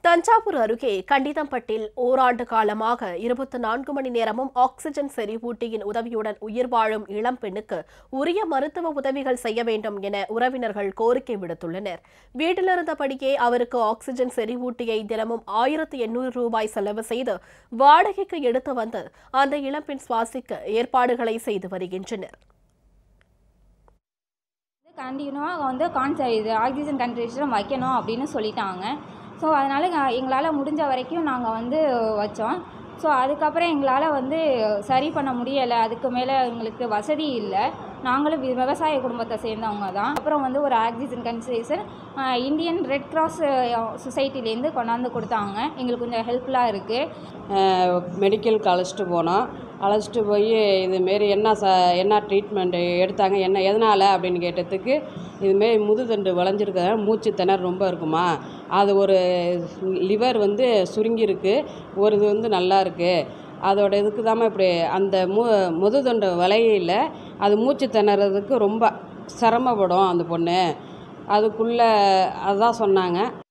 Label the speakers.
Speaker 1: தஞ்சாவூர் அருகே கண்டிதம்பட்டில் ஓராண்டு காலமாக இருபத்தி நான்கு மணி நேரமும் ஆக்ஸிஜன் செறிவூட்டியின் உதவியுடன் உயிர் வாழும் இளம் பெண்ணுக்கு உரிய மருத்துவ உதவிகள் செய்ய வேண்டும் என உறவினர்கள் கோரிக்கை விடுத்துள்ளனர் வீட்டிலிருந்தபடியே அவருக்கு ஆக்ஸிஜன் செறிவூட்டியை தினமும் ஆயிரத்து எண்ணூறு ரூபாய் செலவு செய்து வாடகைக்கு எடுத்து வந்து அந்த இளம்பெண் சுவாசிக்க ஏற்பாடுகளை செய்து வருகின்றனர்
Speaker 2: கண்டினியூவாக வந்து கான்ச இது ஆக்சிஜன் கன்சன்ட்ரேஷன் வைக்கணும் அப்படின்னு சொல்லிட்டாங்க ஸோ அதனால் எங்களால் முடிஞ்ச வரைக்கும் நாங்கள் வந்து வச்சோம் ஸோ அதுக்கப்புறம் எங்களால் வந்து சரி பண்ண முடியலை அதுக்கு மேலே எங்களுக்கு வசதி இல்லை நாங்களும் வி- விவசாய குடும்பத்தை சேர்ந்தவங்க தான் அப்புறம் வந்து ஒரு oxygen concentration Indian Red Cross சொசைட்டிலேருந்து கொண்டாந்து கொடுத்தாங்க எங்களுக்கு கொஞ்சம் ஹெல்ப்ஃபுல்லாக இருக்குது
Speaker 3: மெடிக்கலுக்கு அழைச்சிட்டு போனோம் அழைச்சிட்டு போய் இதுமாரி என்ன ச என்ன ட்ரீட்மெண்ட்டு எடுத்தாங்க என்ன எதனால் அப்படின்னு கேட்டதுக்கு இதுமாரி முதுதண்டு வளைஞ்சிருக்கிறதுனால மூச்சு திணறு ரொம்ப இருக்குமா அது ஒரு லிவர் வந்து சுருங்கியிருக்கு ஒரு இது வந்து நல்லா இருக்குது அதோட இதுக்கு தாம்மா இப்படி அந்த மு முதுதண்டு வளையல அது மூச்சு திணறதுக்கு ரொம்ப சிரமப்படும் அந்த பொண்ணு அதுக்குள்ளே அதான் சொன்னாங்க